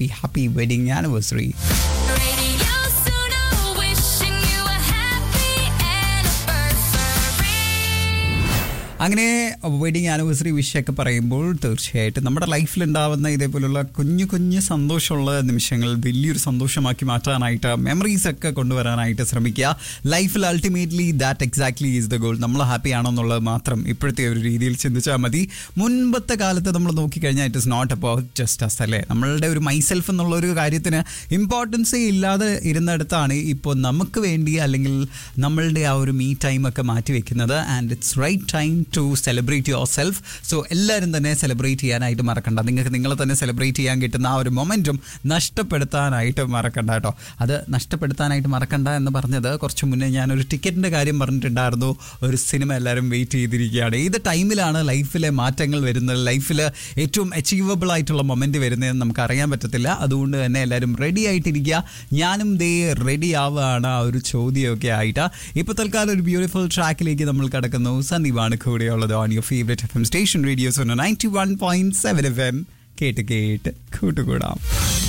Happy happy wedding anniversary Radio Suno, wishing you a happy anniversary. അങ്ങനെ wedding anniversary വിഷയൊക്കെ പറയുമ്പോൾ തീർച്ചയായിട്ടും നമ്മുടെ ലൈഫിൽ ഉണ്ടാവുന്ന ഇതേപോലുള്ള കുഞ്ഞു കുഞ്ഞു സന്തോഷമുള്ള നിമിഷങ്ങൾ വലിയൊരു സന്തോഷമാക്കി മാറ്റാനായിട്ട് മെമ്മറീസ് ഒക്കെ കൊണ്ടുവരാനായിട്ട് ശ്രമിക്കുക ലൈഫിൽ ultimately that exactly is the goal നമ്മൾ ഹാപ്പി ആണോ എന്നുള്ളത് മാത്രം ഇപ്പോഴത്തെ ഒരു രീതിയിൽ ചിന്തിച്ചാൽ മതി മുൻപത്തെ കാലത്ത് നമ്മൾ നോക്കിക്കഴിഞ്ഞാൽ it is not about just us അല്ലേ നമ്മളുടെ ഒരു മൈസെൽഫ് എന്നുള്ള ഒരു കാര്യത്തിന് ഇമ്പോർട്ടൻസേ ഇല്ലാതെ ഇരുന്നിടത്താണ് ഇപ്പോൾ നമുക്ക് വേണ്ടി അല്ലെങ്കിൽ നമ്മളുടെ ആ ഒരു മീ ടൈം ഒക്കെ മാറ്റി വെക്കുന്നത് and it's right time to celebrate yourself so എല്ലാവരും തന്നെ സെലിബ്രേറ്റ് ചെയ്യാനായിട്ട് മറക്കണ്ട നിങ്ങൾക്ക് നിങ്ങളെ തന്നെ സെലിബ്രേറ്റ് ചെയ്യാൻ കിട്ടുന്ന ആ ഒരു മൊമെൻറ്റും നഷ്ടപ്പെടുത്താനായിട്ട് മറക്കണ്ട കേട്ടോ അത് നഷ്ടപ്പെടുത്താനായിട്ട് മറക്കണ്ട എന്ന് പറഞ്ഞത് കുറച്ച് മുന്നേ ഞാനൊരു ടിക്കറ്റിൻ്റെ കാര്യം പറഞ്ഞിട്ടുണ്ടായിരുന്നു ഒരു സിനിമ എല്ലാവരും വെയിറ്റ് ചെയ്തിരിക്കുകയാണ് ഏത് ടൈമിലാണ് ലൈഫിലെ മാറ്റങ്ങൾ വരുന്നത് ലൈഫിൽ ഏറ്റവും അച്ചീവബിൾ ആയിട്ടുള്ള മൊമെൻറ്റ് വരുന്നതെന്ന് നമുക്ക് അറിയാൻ പറ്റത്തില്ല അതുകൊണ്ട് തന്നെ എല്ലാവരും റെഡി ആയിട്ടിരിക്കുക ഞാനും ദേ റെഡി ആവുകയാണ് ആ ഒരു ചോദ്യമൊക്കെ ആയിട്ട് ഇപ്പോൾ തൽക്കാലം ഒരു ബ്യൂട്ടിഫുൾ ട്രാക്കിലേക്ക് നമ്മൾ കിടക്കുന്നു സന്ദീപാണ് കൂടെയുള്ളത് on your favourite F M station radios ninety one point seven F M കേട്ട് കേട്ട് കൂട്ടുകൂടാം